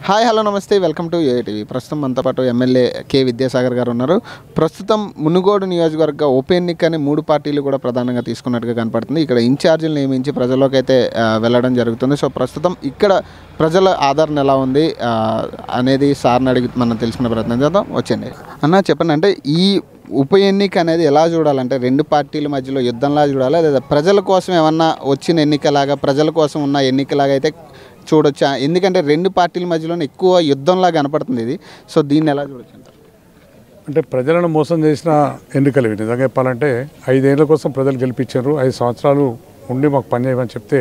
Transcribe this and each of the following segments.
Hi hello నమస్తే welcome to ATV ప్రస్తుతం మనతో పాటు ఎమ్మెల్యే కె విద్యాసాగర్ గారు ఉన్నారు ప్రస్తుతం మునుగోడు నియోజకవర్గ ఉప ఎన్నికని మూడు పార్టీలు కూడా ప్రధానంగా తీసుకున్నట్టుగా కనపడుతుంది ఇక్కడ ఇన్ఛార్జీలు నియమించి ప్రజల్లోకి అయితే ఆ, వెళ్ళడం జరుగుతుంది సో ప్రస్తుతం ఇక్కడ ప్రజల ఆదరణ ఎలా ఉంది ఆ, అనేది సార్ని అడిగి మనం తెలుసుకునే ప్రయత్నం చేద్దాం వచ్చండి అన్న చెప్పండి అంటే ఈ ఉప ఎన్నిక అనేది ఎలా చూడాలంటే రెండు పార్టీల మధ్యలో యుద్ధంలా చూడాలా లేదా ప్రజల కోసం ఏమన్నా వచ్చిన ఎన్నికలాగా ప్రజల కోసం ఉన్న ఎన్నికలాగా అయితే చూడొచ్చా ఎందుకంటే రెండు పార్టీల మధ్యలోనే ఎక్కువ యుద్ధంలా కనపడుతుంది ఇది సో దీన్ని ఎలా చూడొచ్చు అంటారు? అంటే ప్రజలను మోసం చేసిన ఎన్నికలు ఇవి నిజంగా చెప్పాలంటే ఐదేళ్ల కోసం ప్రజలు గెలిపించారు ఐదు సంవత్సరాలు ఉండి మాకు పని చేయమని చెప్తే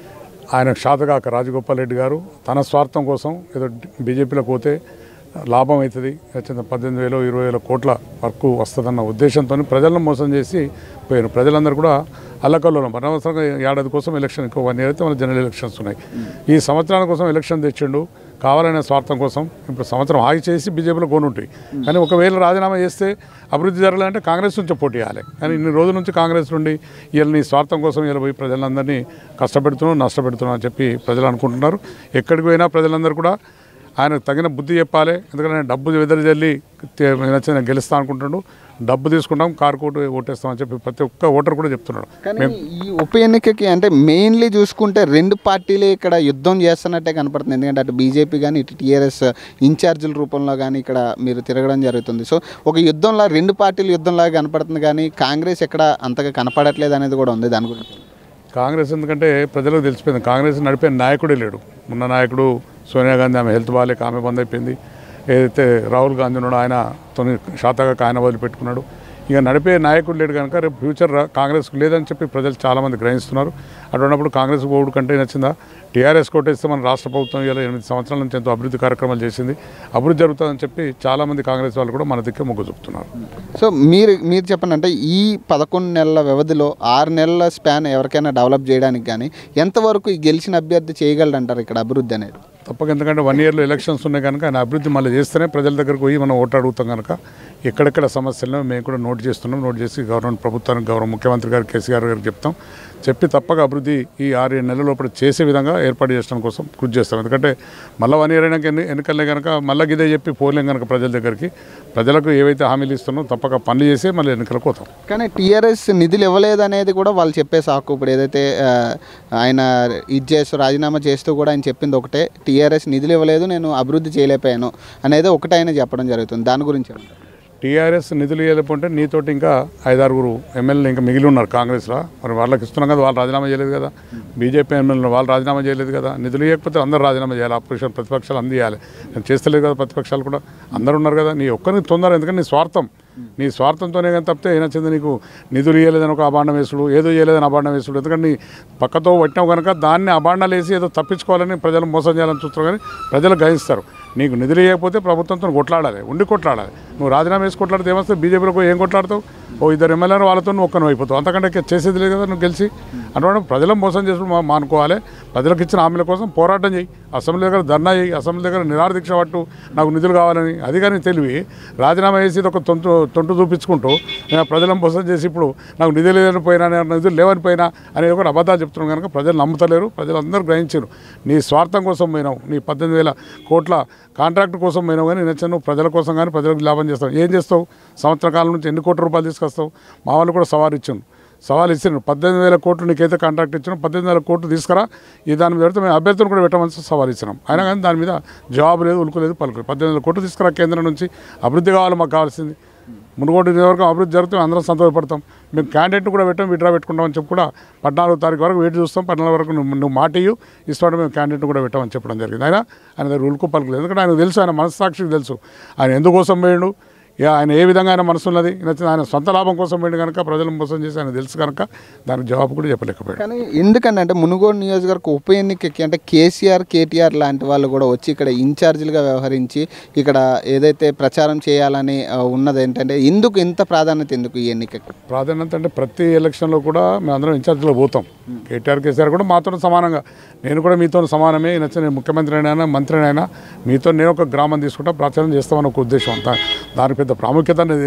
ఆయన శాతగాక రాజగోపాల్ రెడ్డి గారు తన స్వార్థం కోసం ఏదో బీజేపీలోకి పోతే లాభం అవుతుంది వచ్చిన పద్దెనిమిది వేలు ఇరవై వేల కోట్ల వరకు వస్తుందన్న ఉద్దేశంతో ప్రజలను మోసం చేసి పోయారు ప్రజలందరూ కూడా అల్లకల్లోలం అనవసరంగా ఏడాది కోసం ఎలక్షన్ ఇంకో వన్ ఇయర్ అయితే మన జనరల్ ఎలక్షన్స్ ఉన్నాయి ఈ సంవత్సరాల కోసం ఎలక్షన్ తెచ్చిండు కావాలనే స్వార్థం కోసం ఇప్పుడు సంవత్సరం ఆగి చేసి బీజేపీలో కొనుంటాయి కానీ ఒకవేళ రాజీనామా చేస్తే అభివృద్ధి జరగాలంటే కాంగ్రెస్ నుంచి పోటీ చేయాలి కానీ ఇన్ని రోజుల నుంచి కాంగ్రెస్ నుండి వీళ్ళ నీ స్వార్థం కోసం వీళ్ళు పోయి ప్రజలందరినీ కష్టపెడుతున్నాం నష్టపెడుతున్నాం అని చెప్పి ప్రజలు అనుకుంటున్నారు ఎక్కడికి పోయినా ప్రజలందరూ కూడా ఆయనకు తగిన బుద్ధి చెప్పాలి ఎందుకంటే ఆయన డబ్బు వెదరజల్లి నచ్చిన గెలుస్తా అనుకుంటున్నాడు డబ్బు తీసుకుంటాం కారు కోటు ఓటేస్తామని చెప్పి ప్రతి ఒక్క ఓటర్ కూడా చెప్తున్నాడు కానీ ఈ ఉప ఎన్నికకి అంటే మెయిన్లీ చూసుకుంటే రెండు పార్టీలు ఇక్కడ యుద్ధం చేస్తున్నట్టే కనపడుతుంది ఎందుకంటే అటు బీజేపీ కానీ ఇటు టీఆర్ఎస్ ఇన్ఛార్జీల రూపంలో కానీ ఇక్కడ మీరు తిరగడం జరుగుతుంది సో ఒక యుద్ధంలా రెండు పార్టీలు యుద్ధంలాగా కనపడుతుంది కానీ కాంగ్రెస్ ఎక్కడ అంతగా కనపడట్లేదు అనేది కూడా ఉంది దాని గురించి కాంగ్రెస్ ఎందుకంటే ప్రజలకు తెలిసిపోయింది కాంగ్రెస్ నడిపే నాయకుడే లేడు ఉన్న నాయకుడు సోనియా గాంధీ ఆమె హెల్త్ బాగాలేక ఆమె బంద్ అయిపోయింది ఏదైతే రాహుల్ గాంధీ ఉన్నాడో ఆయన తొని శాతగా ఆయన వదిలిపెట్టుకున్నాడు ఇక నడిపే నాయకుడు లేడు కనుక రేపు ఫ్యూచర్ రా- కాంగ్రెస్కు లేదని చెప్పి ప్రజలు చాలామంది గ్రహిస్తున్నారు అటువంటిప్పుడు కాంగ్రెస్ ఓడు కంటే నచ్చిందా టీఆర్ఎస్ కొట్టేస్తే మన రాష్ట్ర ప్రభుత్వం ఇలా ఎనిమిది సంవత్సరాల నుంచి ఎంతో అభివృద్ధి కార్యక్రమాలు చేసింది అభివృద్ధి జరుగుతుందని చెప్పి చాలామంది కాంగ్రెస్ వాళ్ళు కూడా మన దిక్కే మొగ్గు చూపుతున్నారు సో మీరు మీరు చెప్పండి అంటే ఈ పదకొండు నెలల వ్యవధిలో ఆరు నెలల స్పాన్ ఎవరికైనా డెవలప్ చేయడానికి కానీ ఎంతవరకు ఈ గెలిచిన అభ్యర్థి చేయగలడంటారు ఇక్కడ అభివృద్ధి అనేది తప్పక ఎందుకంటే వన్ ఇయర్లో ఎలక్షన్స్ ఉన్నాయి కనుక ఆయన అభివృద్ధి మళ్ళీ చేస్తేనే ప్రజల దగ్గరకు పోయి మనం ఓటు అడుగుతాం కనుక ఎక్కడెక్కడ సమస్యలను మేము కూడా నోట్ చేస్తున్నాం నోట్ చేసి గవర్నమెంట్ ప్రభుత్వానికి గౌరవ ముఖ్యమంత్రి గారు కేసీఆర్ గారికి చెప్తాం చెప్పి తప్పక అభివృద్ధి ఈ ఆరు ఏడు నెలల లోపల చేసే విధంగా ఏర్పాటు చేయడం కోసం కృషి చేస్తాం ఎందుకంటే మళ్ళీ వన్ ఇయర్ అయినాక ఎన్ని ఎన్నికలే కనుక మళ్ళీ ఇదే చెప్పి పోలేం కనుక ప్రజల దగ్గరికి ప్రజలకు ఏవైతే హామీలు ఇస్తున్నామో తప్పక పనులు చేసి మళ్ళీ ఎన్నికలకు పోతాం కానీ టీఆర్ఎస్ నిధులు ఇవ్వలేదు అనేది కూడా వాళ్ళు చెప్పే సాకు ఇప్పుడు ఏదైతే ఆ, ఆయన ఇది చేస్తూ రాజీనామా చేస్తూ కూడా ఆయన చెప్పింది ఒకటే టీఆర్ఎస్ నిధులు ఇవ్వలేదు నేను అభివృద్ధి చేయలేకపోయాను అనేది ఒకటే ఆయన చెప్పడం జరుగుతుంది దాని గురించి ఏమంటారు? టీఆర్ఎస్ నిధులు ఇవ్వలేకుంటే నీతోటి ఇంకా ఐదారుగురు ఎమ్మెల్యేలు ఇంకా మిగిలి ఉన్నారు కాంగ్రెస్లో మరి వాళ్ళకి ఇస్తున్నాం కదా వాళ్ళు రాజీనామా చేయలేదు కదా బీజేపీ ఎమ్మెల్యేలు వాళ్ళు రాజీనామా చేయలేదు కదా నిధులు ఇవ్వకపోతే అందరూ రాజీనామా చేయాలి అపోజిషన్ ప్రతిపక్షాలు అందియాలి నేను చేస్తలేదు కదా ప్రతిపక్షాలు కూడా అందరూ ఉన్నారు కదా నీ ఒక్కరికి తొందర ఎందుకంటే నీ స్వార్థం నీ స్వార్థంతోనే కానీ తప్పితే ఏం నచ్చింది నీకు నిధులు ఇవ్వలేదని ఒక అభాండం వేసుడు ఏదో ఇవ్వలేదని అభాండం వేసుడు ఎందుకంటే నీ పక్కతో పట్టినావు కనుక దాన్ని అభాండాలు వేసి ఏదో తప్పించుకోవాలని ప్రజలు మోసం చేయాలని చూస్తారు కానీ ప్రజలు గ్రహిస్తారు నీకు నిధులు ఇవ్వకపోతే ప్రభుత్వంతో కొట్లాడాలి ఉండి కొట్లాడాలి నువ్వు రాజీనామా వేసి కొట్లాడితే ఏమొస్తే బీజేపీలో పోయి ఏం కొట్లాడతావు ఓ ఇద్దరు ఎమ్మెల్యేలు వాళ్ళతో నువ్వు ఒక్కను అయిపోతావు అంతకంటే ఇంకా చేసేది లేదు కదా నువ్వు గెలిచి అటువంటి ప్రజలను మోసం చేసుకుని మా- మానుకోవాలి ప్రజలకు ఇచ్చిన హామీల కోసం పోరాటం చేయి అసెంబ్లీ దగ్గర ధర్నా చేయి అసెంబ్లీ దగ్గర నిరాహార దీక్ష పట్టు నాకు నిధులు కావాలని అది కానీ తెలివి రాజీనామా చేసి ఇది ఒక తొంటు తొంటు చూపించుకుంటూ నేను ప్రజలను మోసం చేసి ఇప్పుడు నాకు నిధులు లేదని పోయినా నేను నిధులు లేవని పోయినా అనేది కూడా అబద్ధాలు చెప్తున్నాను కనుక ప్రజలు నమ్ముతలేరు ప్రజలు అందరూ గ్రహించారు నీ స్వార్థం కోసం పోయినావు నీ పద్దెనిమిది వేల కోట్ల కాంట్రాక్ట్ కోసం పోయినావు కానీ నచ్చిన నువ్వు ప్రజల కోసం కానీ ప్రజలకు లాభం చేస్తావు ఏం చేస్తావు సంవత్సర కాలం నుంచి ఎన్ని కోట్ల రూపాయలు తీసుకొస్తావు మా వాళ్ళు కూడా సవాల్ ఇచ్చాను సవాల్ ఇచ్చిన పద్దెనిమిది వేల కోట్లు నీకైతే కాంట్రాక్ట్ ఇచ్చినా పద్దెనిమిది వేల కోట్లు తీసుకురా ఈ దాని మీద పెడితే మేము అభ్యర్థులు కూడా పెట్టమని సవాల్ ఇచ్చినాం అయినా కానీ దాని మీద జవాబు లేదు ఉలుకు లేదు పలుకు లేదు. పద్దెనిమిది వేల కోట్లు తీసుకురా కేంద్రం నుంచి అభివృద్ధి కావాలి మాకు కావాల్సింది మునుగోడు నియోజకవర్గం అభివృద్ధి జరిగితే అందరం సంతోషపడతాం మేము క్యాండిడేట్ కూడా పెట్టాం విడ్రా పెట్టుకుంటామని చెప్పి కూడా పద్నాలుగో తారీఖు వరకు వెయిట్ చూస్తాం పద్నాలుగు వరకు నువ్వు నువ్వు మాట ఇయ్యు ఇస్తాడు మేము క్యాండిడేట్ కూడా పెట్టామని చెప్పడం జరిగింది ఆయన ఆయన దగ్గర ఉలుకు పలుకులేదు ఎందుకంటే ఆయనకు తెలుసు ఆయన మనస్సాక్షికి తెలుసు ఆయన ఎందుకోసం పోయాడు ఇక ఆయన ఏ విధంగా ఆయన మనసు ఉన్నది నచ్చింది ఆయన సొంత లాభం కోసం పోయింది కనుక ప్రజలను మోసం చేసి ఆయన తెలుసు కనుక దానికి జవాబు కూడా చెప్పలేకపోయాడు కానీ ఎందుకంటే అంటే మునుగోడు నియోజకవర్గ ఉప ఎన్నికకి అంటే కేసీఆర్ కేటీఆర్ లాంటి వాళ్ళు కూడా వచ్చి ఇక్కడ ఇన్ఛార్జీలుగా వ్యవహరించి ఇక్కడ ఏదైతే ప్రచారం చేయాలని ఆ, ఉన్నది ఏంటంటే ఎందుకు ఇంత ప్రాధాన్యత ఎందుకు ఈ ఎన్నికకి ప్రాధాన్యత అంటే ప్రతి ఎలక్షన్లో కూడా మేము అందరం ఇన్ఛార్జ్లో పోతాం కేటీఆర్ కేసీఆర్ కూడా మాతో సమానంగా నేను కూడా మీతో సమానమే నచ్చిన నేను ముఖ్యమంత్రి అయినా మంత్రి అయినా మీతో నేను ఒక గ్రామం తీసుకుంటా ప్రచారం చేస్తామని ఒక ఉద్దేశం అంతా దానికి పెద్ద ప్రాముఖ్యత అనేది ఏం లేదు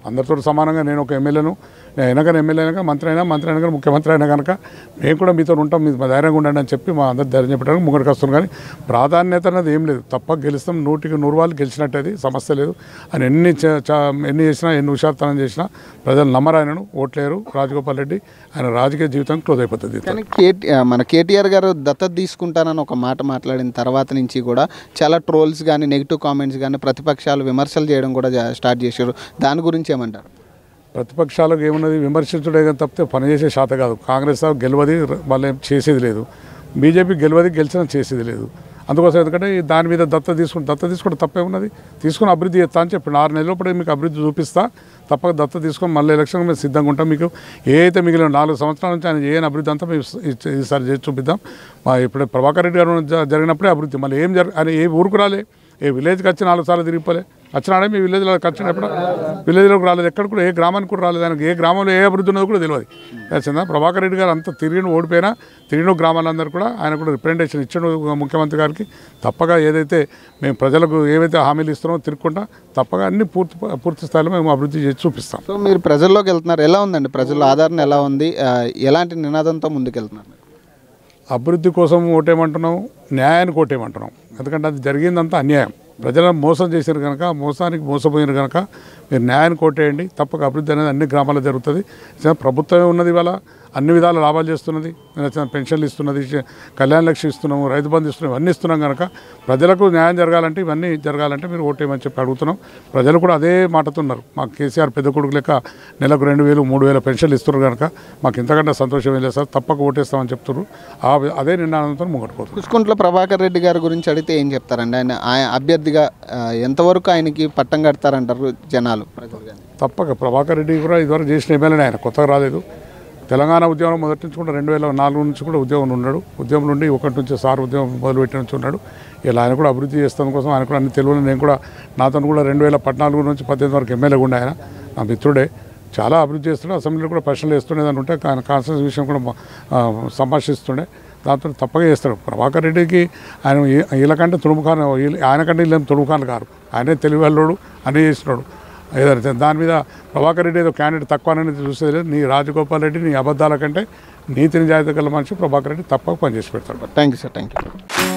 అందరితో సమానంగా నేను ఒక ఎమ్మెల్యేను నేను అయినా కానీ ఎమ్మెల్యే అయినా మంత్రి అయినా మంత్రి అయినా కానీ ముఖ్యమంత్రి అయినా కనుక మేము కూడా మీతో ఉంటాం మీ ధైర్యంగా ఉండండి అని చెప్పి మా అందరు ధైర్యం చెప్పడానికి ముంగడికి వస్తున్నాం కానీ ప్రాధాన్యత అనేది ఏం లేదు తప్ప గెలుస్తాం నూటికి నూరు వాళ్ళు గెలిచినట్టు అది సమస్య లేదు అని ఎన్ని చ- చ- ఎన్ని చేసినా ఎన్ని హుషార్తనం చేసినా ప్రజలు నమ్మరు ఆయనను ఓట్లేరు రాజగోపాల్ రెడ్డి ఆయన రాజకీయ జీవితం క్లోజ్ అయిపోతుంది కానీ కేటీ ఆ, మన కేటీఆర్ గారు దత్తత తీసుకుంటానని ఒక మాట మాట్లాడిన తర్వాత నుంచి కూడా చాలా ట్రోల్స్ కానీ నెగిటివ్ కామెంట్స్ కానీ ప్రతిపక్షాలు విమర్శలు చేయడం కూడా జా- స్టార్ట్ చేశారు దాని గురించి ఏమంటారు ప్రతిపక్షాలకు ఏమున్నది విమర్శించడే కానీ తప్పితే పనిచేసే శాత కాదు కాంగ్రెస్ గెలవది వాళ్ళు ఏం చేసేది లేదు బీజేపీ గెలవది గెలిచిన చేసేది లేదు అందుకోసం ఎందుకంటే ఈ దాని మీద దత్త తీసుకుని దత్త తీసుకుంటే తప్పే ఉన్నది తీసుకుని అభివృద్ధి చేస్తా అని చెప్పి ఆరు నెలల లోపల మీకు అభివృద్ధి చూపిస్తా తప్పక దత్త తీసుకొని మళ్ళీ ఎలక్షన్ మేము సిద్ధంగా ఉంటాం మీకు ఏ అయితే మిగిలిన నాలుగు సంవత్సరాల నుంచి ఆయన ఏ అభివృద్ధి అంతా మేము ఈ- ఈసారి చేసి చూపిద్దాం మా ఇప్పుడు ప్రభాకర్ రెడ్డి గారు జ- జరిగినప్పుడే అభివృద్ధి మళ్ళీ ఏం జరగ ఆయన ఏ ఊరుకు రాలే ఏ విలేజ్కి వచ్చి నాలుగు సార్లు తిరిగిపోలే వచ్చినాడే మీ విలేజ్లో వచ్చినప్పుడు విలేజ్లోకి రాలేదు ఎక్కడ కూడా ఏ గ్రామానికి కూడా రాలేదు ఆయనకు ఏ గ్రామంలో ఏ అభివృద్ధి ఉన్నదో కూడా తెలియదు తెలిసిందా ప్రభాకర్ రెడ్డి గారు అంత తిరిగిన ఓడిపోయినా తిరిగిన గ్రామాలందరూ కూడా ఆయన కూడా రిప్రజెంటేషన్ ఇచ్చాడు ముఖ్యమంత్రి గారికి తప్పగా ఏదైతే మేము ప్రజలకు ఏవైతే హామీలు ఇస్తున్నామో తిరుగుకుంటా తప్పగా అన్ని పూర్తి పూర్తి స్థాయిలో మేము అభివృద్ధి చేసి చూపిస్తాం సో మీరు ప్రజల్లోకి వెళ్తున్నారు ఎలా ఉందండి ప్రజల ఆదరణ ఎలా ఉంది ఆ, ఎలాంటి నినాదంతో ముందుకెళ్తున్నారు అభివృద్ధి కోసం ఓటేమంటున్నాం న్యాయానికి ఓటేమంటున్నాం ఎందుకంటే అది జరిగిందంతా అన్యాయం ప్రజలను మోసం చేశారు కనుక మోసానికి మోసపోయారు కనుక మీరు న్యాయానికి ఓటేయండి తప్పక అభివృద్ధి అనేది అన్ని గ్రామాల్లో జరుగుతుంది నిజంగా ప్రభుత్వమే ఉన్నది ఇవాళ అన్ని విధాల లాభాలు చేస్తున్నది నిజంగా పెన్షన్లు ఇస్తున్నది కళ్యాణ లక్ష్యం ఇస్తున్నాము రైతు బంధు ఇస్తున్నాం ఇవన్నీ ఇస్తున్నాం కనుక ప్రజలకు న్యాయం జరగాలంటే ఇవన్నీ జరగాలంటే మీరు ఓటేయమని చెప్పి అడుగుతున్నాం ప్రజలు కూడా అదే మాటతున్నారు మాకు కేసీఆర్ పెద్ద కొడుకు లెక్క నెలకు రెండు వేలు మూడు వేల పెన్షన్లు ఇస్తున్నారు కనుక మాకు ఇంతకంటే సంతోషం ఏం లేదు సార్ తప్పక ఓటేస్తామని చెప్తున్నారు ఆ అదే నినాదంతో ముంగట్టుకోతుంది కుసుకుంట్ల ప్రభాకర్ రెడ్డి గారి గురించి అడిగితే ఏం చెప్తారండి ఆయన ఆయన అభ్యర్థిగా ఆ, ఎంతవరకు ఆయనకి పట్టం కడతారంటారు జనాలు ప్రజలు కానీ తప్పక ప్రభాకర్ రెడ్డి కూడా ఇదివరకు చేసిన ఎమ్మెల్యేనే ఆయన కొత్తగా రాలేదు తెలంగాణ ఉద్యమం మొదటి నుంచి కూడా రెండు వేల నాలుగు నుంచి కూడా ఉద్యోగంలో ఉన్నాడు ఉద్యమం నుండి ఒకటి నుంచి సార్ ఉద్యమం మొదలుపెట్టి నుంచి ఉన్నాడు ఇలా ఆయన కూడా అభివృద్ధి చేస్తాం కోసం ఆయన కూడా అన్ని తెలుగులో నేను కూడా నాతో కూడా రెండు వేల పద్నాలుగు నుంచి పద్దెనిమిది వరకు ఎమ్మెల్యేగా ఉండే ఆయన నా మిత్రుడే చాలా అభివృద్ధి చేస్తుండే అసెంబ్లీలో కూడా ప్రశ్నలు వేస్తుండే అని ఉంటే ఆయన కాన్ఫరెన్స్ విషయం కూడా ఆ, సంభాషిస్తుండే దాంతో తప్పగా చేస్తాడు ప్రభాకర్ రెడ్డికి ఆయన ఈ- వీళ్ళకంటే తుడుముఖాన్ ఆయన కంటే వీళ్ళేం తుడుముఖాన్లు కారు ఆయనే తెలివిల్లోడు అన్నీ చేసినాడు ఏదైతే దాని మీద ప్రభాకర్ రెడ్డి ఏదో క్యాండిడేట్ తక్కువ అనేది చూసేది లేదు నీ రాజగోపాల్ రెడ్డి నీ అబద్ధాల కంటే నీతి నిజాయితీ గల మనిషి ప్రభాకర్ రెడ్డి తప్పక పనిచేసి పెడతాడు thank you sir thank you